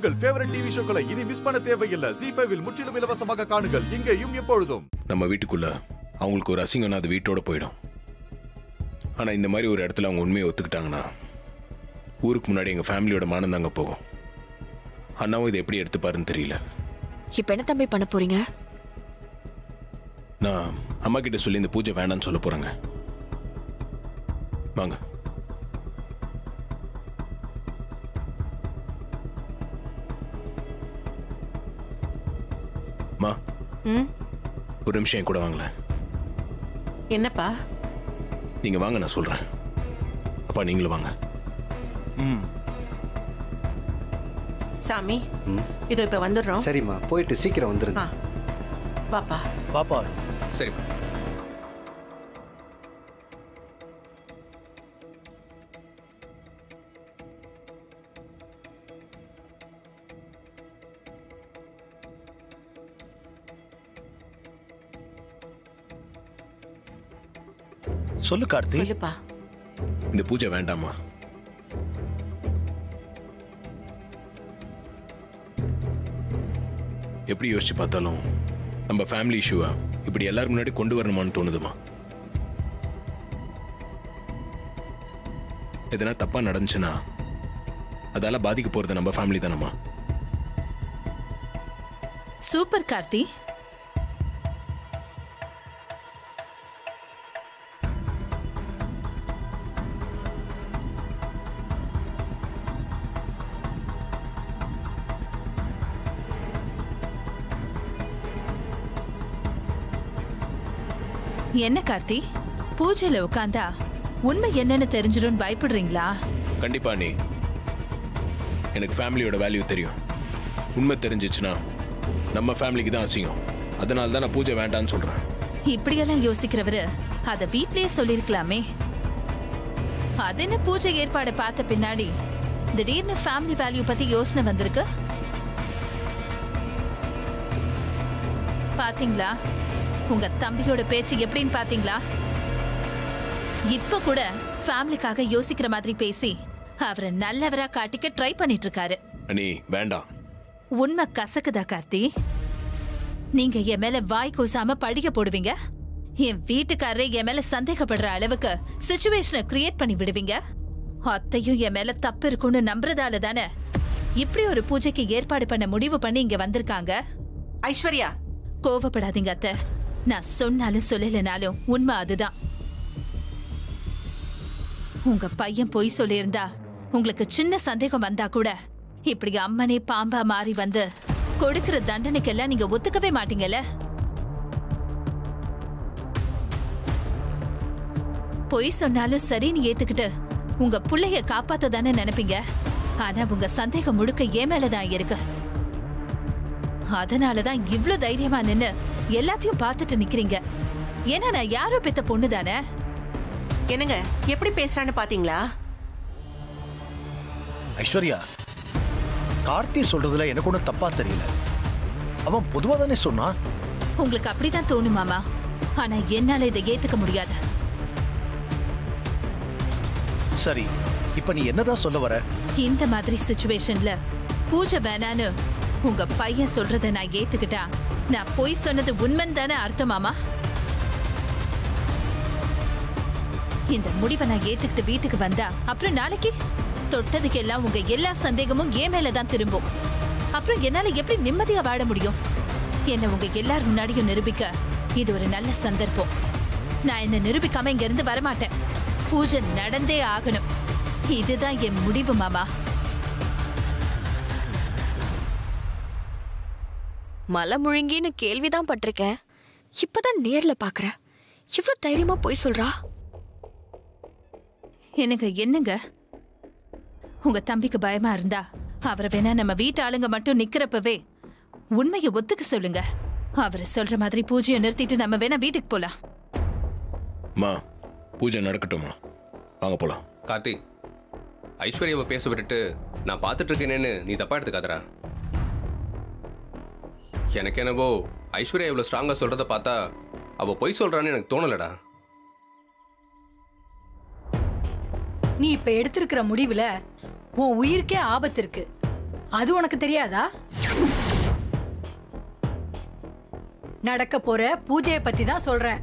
உங்கள் favourite TV ஷோக்களை இனி miss பண்ண தேவையில்லை ஜி ஃபைவில் முற்றிலும் இலவசமாக காணுங்கள் இங்கேயும் எப்பொழுதும் நம்ம வீட்டுக்குள்ள அவங்களுக்கு ஒரு அசிங்கம்னா அது வீட்டோட போயிடும் ஆனா இந்த மாதிரி ஒரு இடத்துல அவங்க உண்மையை ஒத்துக்கிட்டாங்கன்னா ஊருக்கு முன்னாடி எங்க ஃபேமிலியோட மானம் தாங்க போகும் அண்ணாவும் இதை எப்படி எடுத்துப்பாருன்னு தெரியல இப்ப என்ன தம்பி பண்ண போறீங்க நான் அம்மா கிட்ட சொல்லி இந்த பூஜை வேண்டாம்னு சொல்ல போறேங்க வாங்க மா ம் ஒரு நிமிஷம் என் கூட வாங்களேன் என்னப்பா நீங்க வாங்க நான் சொல்றேன் அப்பா நீங்களும் வாங்க சாமி இதோ இப்ப வந்துடுறோம் சரிம்மா போயிட்டு சீக்கிரம் வந்துருங்க ஆ பாப்பா பாப்பா சரிம்மா சொல்லு கார்த்தி சொல்லுப்பா இந்த பூஜை வேண்டாமா எப்படி யோசிச்சு பார்த்தாலும் நம்ம ஃபேமிலி இஷ்யூவா இப்படி எல்லாரும் முன்னாடி கொண்டு வரணுமான்னு தோணுதுமா எதனா தப்பா நடந்துச்சுன்னா அதால பாதிக்க போறது நம்ம ஃபேமிலி தானம்மா சூப்பர் கார்த்தி என்ன கார்த்தி பூஜையில உட்காந்தா உண்மை என்னன்னு தெரிஞ்சிடும் பயப்படுறீங்களா கண்டிப்பா நீ எனக்கு ஃபேமிலியோட வேல்யூ தெரியும் உண்மை தெரிஞ்சிச்சுன்னா நம்ம ஃபேமிலிக்கு தான் அசிங்கம் அதனால தான் நான் பூஜை வேண்டாம்னு சொல்றேன் இப்படியெல்லாம் யோசிக்கிறவரு அத வீட்லயே சொல்லிருக்கலாமே அது என்ன பூஜை ஏற்பாடு பார்த்த பின்னாடி திடீர்னு ஃபேமிலி வேல்யூ பத்தி யோசனை வந்திருக்கு பாத்தீங்களா உங்க தம்பியோட பேச்சு எப்படின்னு பாத்தீங்களா இப்ப கூட ஃபேமிலிக்காக யோசிக்கிற மாதிரி பேசி அவரை நல்லவரா காட்டிக்க ட்ரை பண்ணிட்டு இருக்காரு அனி வேண்டாம் உண்மை கசக்குதா கார்த்தி நீங்க என் மேல வாய் கூசாம படிக்க போடுவீங்க என் வீட்டுக்காரரே என் மேல சந்தேகப்படுற அளவுக்கு சுச்சுவேஷனை கிரியேட் பண்ணி விடுவீங்க அத்தையும் என் மேல தப்பு இருக்கும்னு நம்புறதால தானே இப்படி ஒரு பூஜைக்கு ஏற்பாடு பண்ண முடிவு பண்ணி இங்க வந்திருக்காங்க ஐஸ்வர்யா கோவப்படாதீங்க அத்தை நான் சொன்னாலும் சொல்லலைனாலும் உண்மை அதுதான் உங்க பையன் பொய் சொல்லியிருந்தா உங்களுக்கு சின்ன சந்தேகம் வந்தா கூட இப்படி அம்மனே பாம்பா மாறி வந்து கொடுக்கிற தண்டனைக்கெல்லாம் நீங்க ஒத்துக்கவே மாட்டீங்கல்ல பொய் சொன்னாலும் சரின்னு ஏத்துக்கிட்டு உங்க புள்ளைய காப்பாத்த தானே நினைப்பீங்க ஆனா உங்க சந்தேகம் முழுக்க ஏன் மேலதான் இருக்கு அதனாலதான் இவ்ளோ தைரியமா நின்னு எல்லாத்தையும் பார்த்துட்டு நிக்கிறீங்க ஏன்னா நான் யாரோ பெத்த பொண்ணு தானே என்னங்க எப்படி பேசுறான்னு பாத்தீங்களா ஐஸ்வர்யா கார்த்தி சொல்றதுல எனக்கு ஒன்றும் தப்பா தெரியல அவன் பொதுவா தானே சொன்னான் உங்களுக்கு அப்படிதான் தோணுமாமா ஆனா என்னால இதை ஏத்துக்க முடியாது சரி இப்ப நீ என்னதான் சொல்ல வர இந்த மாதிரி சுச்சுவேஷன்ல பூஜை வேணான்னு உங்க பையன் சொல்றத நான் ஏத்துக்கிட்டா நான் பொய் சொன்னது உண்மைன்னு தானே அர்த்தமாமா இந்த முடிவை நான் ஏத்துக்கிட்டு வீட்டுக்கு வந்தா அப்புறம் நாளைக்கு தொட்டதுக்கு எல்லாம் உங்க எல்லா சந்தேகமும் என் மேலதான் திரும்பும் அப்புறம் என்னால எப்படி நிம்மதியா வாழ முடியும் என்ன உங்க எல்லார் முன்னாடியும் நிரூபிக்க இது ஒரு நல்ல சந்தர்ப்பம் நான் என்ன நிரூபிக்காம இங்க இருந்து வரமாட்டேன் பூஜை நடந்தே ஆகணும் இதுதான் என் முடிவு மாமா மலை முழுங்கின்னு கேள்விதான் பட்டிருக்கேன் இப்பதான் நேர்ல பாக்குறேன் இவ்வளவு தைரியமா போய் சொல்றா என்னங்க என்னங்க உங்க தம்பிக்கு பயமா இருந்தா அவரை வேணா நம்ம வீட்டு ஆளுங்க மட்டும் நிக்கிறப்பவே உண்மையை ஒத்துக்க சொல்லுங்க அவர் சொல்ற மாதிரி பூஜையை நிறுத்திட்டு நம்ம வேணா வீட்டுக்கு போலாம் மா பூஜை நடக்கட்டுமா வாங்க போலாம் கார்த்தி ஐஸ்வர்யாவை பேச விட்டுட்டு நான் பார்த்துட்டு இருக்கேனேன்னு நீ தப்பா எடுத்துக்காதடா எனக்கு என்னவோ ஐஸ்வர்யா இவ்வளோ ஸ்ட்ராங்காக சொல்கிறத பார்த்தா அவள் பொய் சொல்கிறான்னு எனக்கு தோணலடா நீ இப்ப எடுத்திருக்கிற முடிவுல உன் உயிருக்கே ஆபத்து இருக்கு அது உனக்கு தெரியாதா நடக்க போற பூஜையை பத்தி தான் சொல்றேன்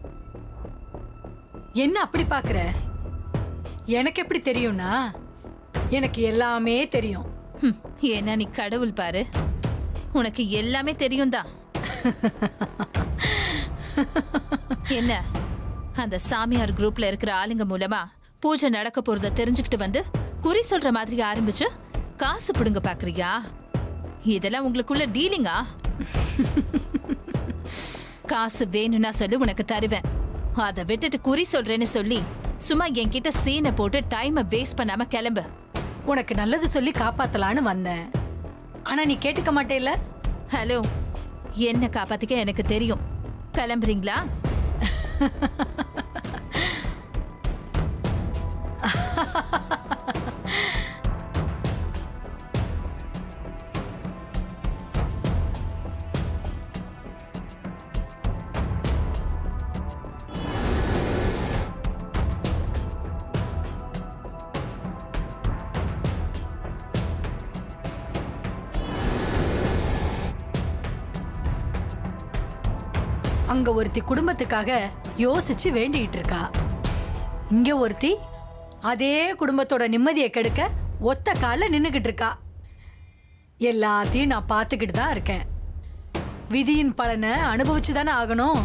என்ன அப்படி பாக்குற எனக்கு எப்படி தெரியும்னா எனக்கு எல்லாமே தெரியும் ஹம், ஏன்னா நீ கடவுள் பாரு உனக்கு எல்லாமே தெரியும் தான் என்ன அந்த சாமியார் குரூப்ல இருக்கிற ஆளுங்க மூலமா பூஜை நடக்க போறத தெரிஞ்சுக்கிட்டு வந்து குறி சொல்ற மாதிரி ஆரம்பிச்சு காசு பிடுங்க பாக்குறியா இதெல்லாம் உங்களுக்குள்ள டீலிங்கா காசு வேணும்னா சொல்லி உனக்கு தருவேன் அதை விட்டுட்டு குறி சொல்றேன்னு சொல்லி சும்மா என்கிட்ட சீனை போட்டு டைமை வேஸ்ட் பண்ணாம கிளம்பு உனக்கு நல்லது சொல்லி காப்பாத்தலான்னு வந்தேன் ஆனா நீ கேட்டுக்க மாட்டேல ஹலோ என்ன காப்பாத்திக்க எனக்கு தெரியும் கிளம்புறீங்களா அங்க ஒருத்தி குடும்பத்துக்காக யோசிச்சு வேண்டிட்டு இருக்கா இங்க ஒருத்தி அதே குடும்பத்தோட நிம்மதியை கெடுக்க ஒத்த கால்ல நின்னுகிட்டு இருக்கா எல்லாத்தையும் நான் பார்த்துக்கிட்டு தான் இருக்கேன் விதியின் பலனை அனுபவிச்சு தானே ஆகணும்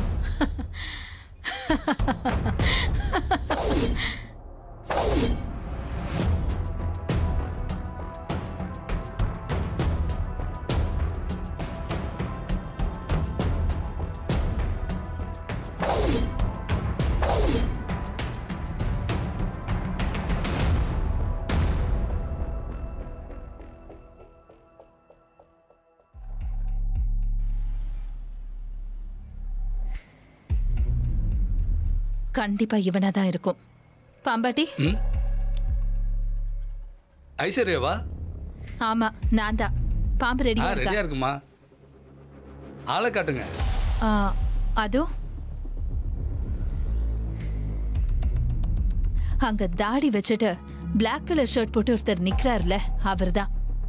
கண்டிப்பா இவனா தான் இருக்கும் பாம்பாட்டி ஐஸ்வர்யாவா ஆமா நான் தான் பாம்பு ஆ ரெடியா ரெடியா இருக்கா இருக்குமா ஆளை காட்டுங்க ஆ, அதோ அங்க தாடி வச்சுட்டு Black கலர் ஷர்ட் போட்டு ஒருத்தர் நிக்கிறாருல அவர்தான்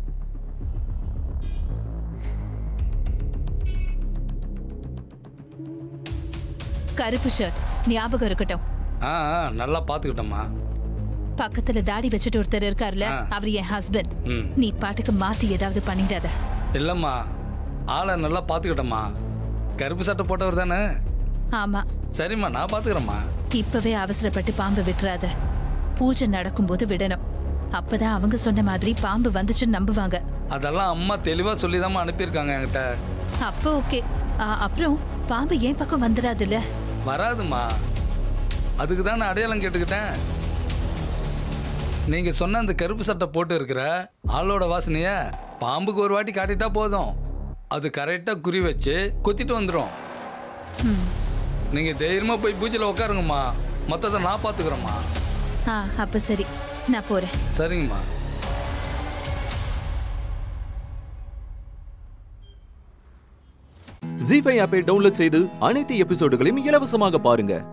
கருப்பு ஷர்ட் ஞாபகம் இருக்கட்டும் ஆ ஆ, நல்லா பார்த்துக்கிட்டோம்மா பக்கத்துல தாடி வச்சுட்டு ஒருத்தர் இருக்காருல ஆ. அவர் என் ஹஸ்பண்ட் ம் நீ பாட்டுக்கு மாத்தி ஏதாவது பண்ணிடாத இல்லைம்மா ஆளை நல்லா பார்த்துக்கிட்டோம்மா கருப்பு சட்டை போட்டவர் தானே ஆமா சரிம்மா நான் பார்த்துக்கிறேம்மா இப்பவே அவசரப்பட்டு பாம்பு விட்டுறாத பூஜை நடக்கும்போது விடணும் அப்பதான் அவங்க சொன்ன மாதிரி பாம்பு வந்துச்சுன்னு நம்புவாங்க அதெல்லாம் அம்மா தெளிவாக சொல்லி அனுப்பியிருக்காங்க என்கிட்ட அப்போ ஓகே அப்புறம் பாம்பு ஏன் பக்கம் வந்துடாதுல்ல வராதுமா அதுக்கு தான் நான் அடையாளம் கேட்டுக்கிட்டேன் நீங்க சொன்ன அந்த கருப்பு சட்டை போட்டு இருக்கிற ஆளோட வாசனைய பாம்புக்கு ஒரு வாட்டி காட்டிட்டா போதும் அது கரெக்டா குறி வச்சு கொத்திட்டு வந்துடும் ம். நீங்க தைரியமா போய் பூஜையில் உட்காருங்கம்மா மொத்தத்தை நான் பார்த்துக்கிறேம்மா ஆ அப்ப சரி நான் போறேன் சரிங்கம்மா ஜி ஃபைவ் ஆப்பை டவுன்லோட் செய்து அனைத்து எபிசோடுகளையும் இலவசமாக பாருங்க